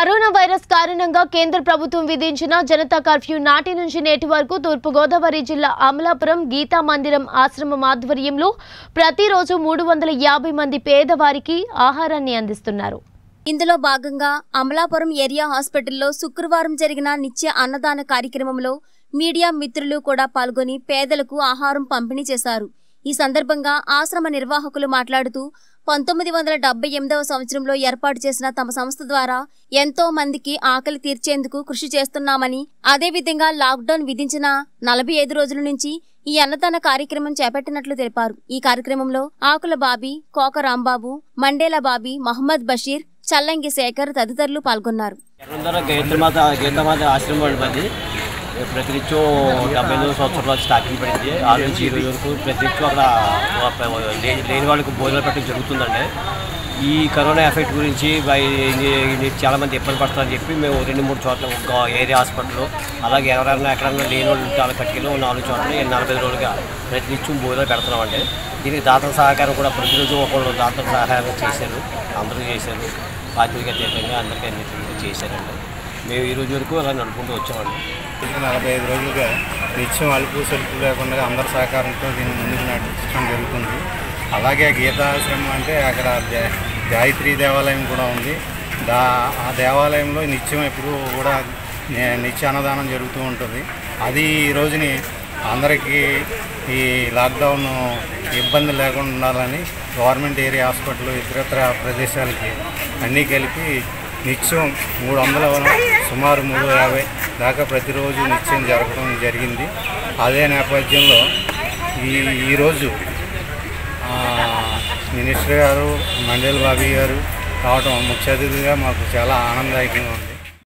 corona virus కారణంగా కేంద్ర ప్రభుత్వం విధించిన జనతా కర్ఫ్యూ నాటి నుంచి నేటి వరకు తూర్పుగోదావరి జిల్లా అమలాపురం గీతా మందిరం ఆశ్రమం ఆధ్వర్యంలో ప్రతిరోజు మూడు వందల యాభై మంది పేదవారికి ఆహారాన్ని అందిస్తున్నారు ఇందులో భాగంగా అమలాపురం ఏరియా హాస్పిటల్లో శుక్రవారం జరిగిన నిత్య అన్నదాన కార్యక్రమంలో మీడియా మిత్రులు కూడా పాల్గొని పేదలకు ఆహారం పంపిణీ చేశారు ఈ సందర్భంగా ఆశ్రమ నిర్వాహకులు మాట్లాడుతూ పంతొమ్మిది వందల డెబ్బై ఎనిమిదవ సంవత్సరంలో ఏర్పాటు చేసిన తమ సంస్థ ద్వారా ఎంతో మందికి ఆకలి తీర్చేందుకు కృషి చేస్తున్నామని అదేవిధంగా లాక్డౌన్ విధించిన నలభై ఐదు రోజుల నుంచి ఈ అన్నదాన కార్యక్రమం చేపట్టినట్లు తెలిపారు ఈ కార్యక్రమంలో ఆకుల బాబీ కోక రాంబాబు మండేల బాబీ మహమ్మద్ బషీర్ చల్లంగి శేఖర్ తదితరులు పాల్గొన్నారు ఎక్కడుందో గీతమాత గీతమాత ఆశ్రమం ఉంటుంది ప్రతినిత్యం డెబ్బై ఎనిమిది సంవత్సరాలు స్టార్టింగ్ పడింది ఆ నుంచి ఈ రోజు వరకు ప్రతినిత్యం అక్కడ లే- లేని వాళ్ళకి భోజనాలు పెట్టడం జరుగుతుందండి ఈ కరోనా ఎఫెక్ట్ గురించి బై- ఇది- ఇది చాలా మంది ఇబ్బంది పడతారని చెప్పి మేము రెండు మూడు చోట్ల ఒక ఏరియా హాస్పిటల్ అలాగే ఎవరైనా ఎక్కడన్నా లేని వాళ్ళు చాలా కట్టిలో నాలుగు చోట్ల ఈ నలభై రోజులుగా ప్రతినిత్యం భోజనాలు పెడుతున్నామండి దీనికి దాతల సహకారం కూడా ప్రతిరోజు ఒకళ్ళు దాతల సహాయం చేశారు అందరూ చేశారు పార్టీకి అతీతంగా అందరికీ అన్నిటికీ చేశారండి మేము ఈ రోజు వరకు అలా నడుపుకుంటూ వచ్చామండి గత నలభై ఐదు రోజులుగా నిత్యం అలుపు సలుపు లేకుండా అందరి సహకారంతో దీన్ని ముందుకు నడిపించడం జరుగుతుంది అలాగే గీతాశ్రమం అంటే అక్కడ జా- గాయత్రి దేవాలయం కూడా ఉంది దా ఆ దేవాలయంలో నిత్యం ఎప్పుడు కూడా నే- నిత్య అన్నదానం జరుగుతూ ఉంటుంది అది ఈ రోజుని అందరికీ ఈ లాక్డౌన్ ఇబ్బంది లేకుండా ఉండాలని గవర్నమెంట్ ఏరియా హాస్పిటల్ ఇతరత్ర ప్రదేశాలకి అన్నీ కలిపి నిత్యం మూడు వందల సుమారు మూడు యాభై దాకా ప్రతిరోజు నిత్యం జరగడం జరిగింది అదే నేపథ్యంలో ఈ ఈరోజు ఆ, మినిస్టర్ గారు మండల్ బాబీ గారు రావడం ముఖ్య అతిథిగా మాకు చాలా ఆనందదాయకంగా ఉంది